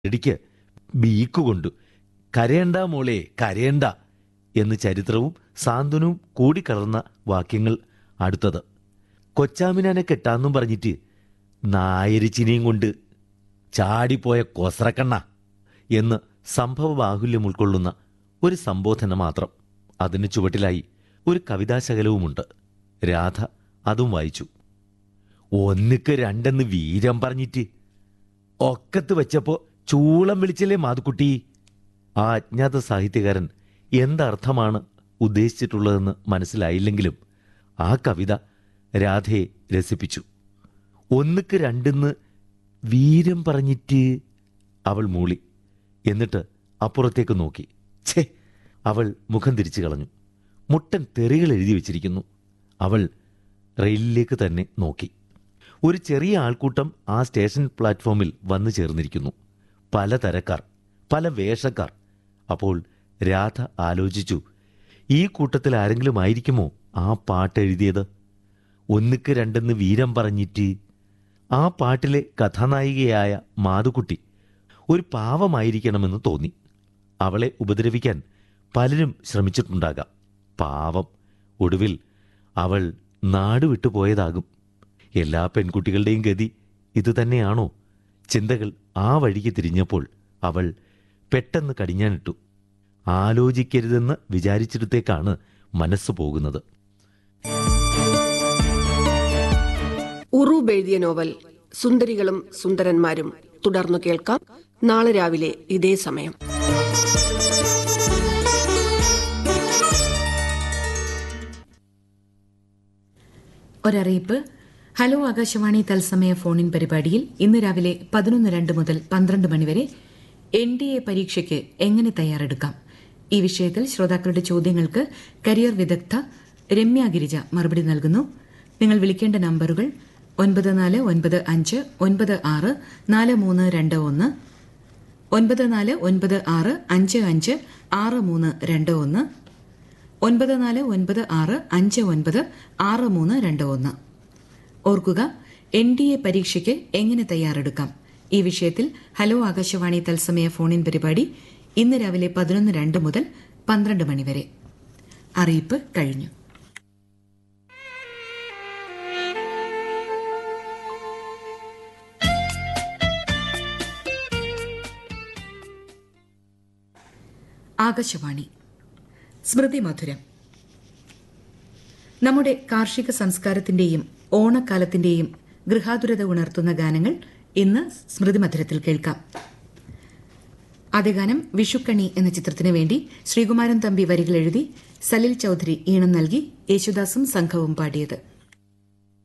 ഇടിക്ക് ബീക്കുകൊണ്ടു കരയണ്ട മോളെ കരയണ്ട എന്ന് ചരിത്രവും സാന്ത്വനവും കൂടിക്കലർന്ന വാക്യങ്ങൾ അടുത്തത് കൊച്ചാമിനാനെ കെട്ടാന്നും പറഞ്ഞിട്ട് നായരിച്ചിനെയും കൊണ്ട് ചാടിപ്പോയ കൊസറക്കണ്ണ എന്ന് സംഭവ ബാഹുല്യം ഉൾക്കൊള്ളുന്ന ഒരു സംബോധന മാത്രം അതിന് ചുവട്ടിലായി ഒരു കവിതാശകലവുമുണ്ട് രാധ അതും വായിച്ചു ഒന്നിക്ക് രണ്ടെന്ന് വീരം പറഞ്ഞിട്ട് ഒക്കത്ത് വെച്ചപ്പോ ചൂളം വിളിച്ചില്ലേ മാതുക്കുട്ടി ആ അജ്ഞാത സാഹിത്യകാരൻ എന്തർത്ഥമാണ് ഉദ്ദേശിച്ചിട്ടുള്ളതെന്ന് മനസ്സിലായില്ലെങ്കിലും ആ കവിത രാധയെ രസിപ്പിച്ചു ഒന്നിക്ക് രണ്ടെന്ന് വീരം പറഞ്ഞിട്ട് അവൾ മൂളി എന്നിട്ട് അപ്പുറത്തേക്ക് നോക്കി ഛേ അവൾ മുഖം തിരിച്ചു കളഞ്ഞു മുട്ടൻ തെറികൾ എഴുതി വച്ചിരിക്കുന്നു അവൾ റെയിലിലേക്ക് തന്നെ നോക്കി ഒരു ചെറിയ ആൾക്കൂട്ടം ആ സ്റ്റേഷൻ പ്ലാറ്റ്ഫോമിൽ വന്നു ചേർന്നിരിക്കുന്നു പല തരക്കാർ പല വേഷക്കാർ അപ്പോൾ രാധ ആലോചിച്ചു ഈ കൂട്ടത്തിൽ ആരെങ്കിലും ആയിരിക്കുമോ ആ പാട്ട് എഴുതിയത് ഒന്നിക്ക് രണ്ടെന്ന് വീരം പറഞ്ഞിട്ട് ആ പാട്ടിലെ കഥാനായികയായ മാതുക്കുട്ടി ഒരു പാവമായിരിക്കണമെന്ന് തോന്നി അവളെ ഉപദ്രവിക്കാൻ പലരും ശ്രമിച്ചിട്ടുണ്ടാകാം പാവം ഒടുവിൽ അവൾ നാട് വിട്ടുപോയതാകും എല്ലാ പെൺകുട്ടികളുടെയും ഗതി ഇതുതന്നെയാണോ ചിന്തകൾ ആ വഴിക്ക് തിരിഞ്ഞപ്പോൾ അവൾ പെട്ടെന്ന് കടിഞ്ഞാനിട്ടു ആലോചിക്കരുതെന്ന് വിചാരിച്ചിടത്തേക്കാണ് മനസ്സ് പോകുന്നത് ഉറൂബ് എഴുതിയ നോവൽ സുന്ദരികളും സുന്ദരന്മാരും തുടർന്നു കേൾക്കാം നാളെ രാവിലെ ഇതേ സമയം ഒരറിയിപ്പ് ഹലോ ആകാശവാണി തത്സമയ ഫോണിൻ പരിപാടിയിൽ ഇന്ന് രാവിലെ പതിനൊന്ന് രണ്ട് മുതൽ പന്ത്രണ്ട് മണിവരെ എൻ ഡി എ പരീക്ഷയ്ക്ക് എങ്ങനെ തയ്യാറെടുക്കാം ഈ വിഷയത്തിൽ ശ്രോതാക്കളുടെ ചോദ്യങ്ങൾക്ക് കരിയർ വിദഗ്ധ രമ്യ ഗിരിജ മറുപടി നൽകുന്നു നിങ്ങൾ വിളിക്കേണ്ട നമ്പറുകൾ ഒൻപത് നാല് ഒൻപത് അഞ്ച് ഒൻപത് ആറ് നാല് മൂന്ന് രണ്ട് ഒന്ന് ഒൻപത് നാല് ഒൻപത് ആറ് അഞ്ച് അഞ്ച് ആറ് മൂന്ന് രണ്ട് ഒന്ന് ഒൻപത് നാല് ഒൻപത് ആറ് അഞ്ച് ഒൻപത് ആറ് മൂന്ന് രണ്ട് ഒന്ന് ഓർക്കുക എൻ ഡി എ പരീക്ഷയ്ക്ക് എങ്ങനെ തയ്യാറെടുക്കാം ഈ വിഷയത്തിൽ ഹലോ ആകാശവാണി തത്സമയ ഫോണിൻ പരിപാടി ഇന്ന് രാവിലെ പതിനൊന്ന് രണ്ട് മുതൽ പന്ത്രണ്ട് മണിവരെ അറിയിപ്പ് കഴിഞ്ഞു ആകാശവാണി സ്മൃതി മധുരം നമ്മുടെ കാർഷിക സംസ്കാരത്തിന്റെയും ഓണക്കാലത്തിന്റെയും ഗൃഹാതുരത ഉണർത്തുന്ന ഗാനങ്ങൾ ഇന്ന് സ്മൃതി മധുരത്തിൽ കേൾക്കാം ആദ്യ ഗാനം വിഷുക്കണി എന്ന ചിത്രത്തിന് വേണ്ടി ശ്രീകുമാരൻ തമ്പി വരികൾ എഴുതി സലിൽ ചൌധരി ഈണം നൽകി യേശുദാസും സംഘവും പാടിയത്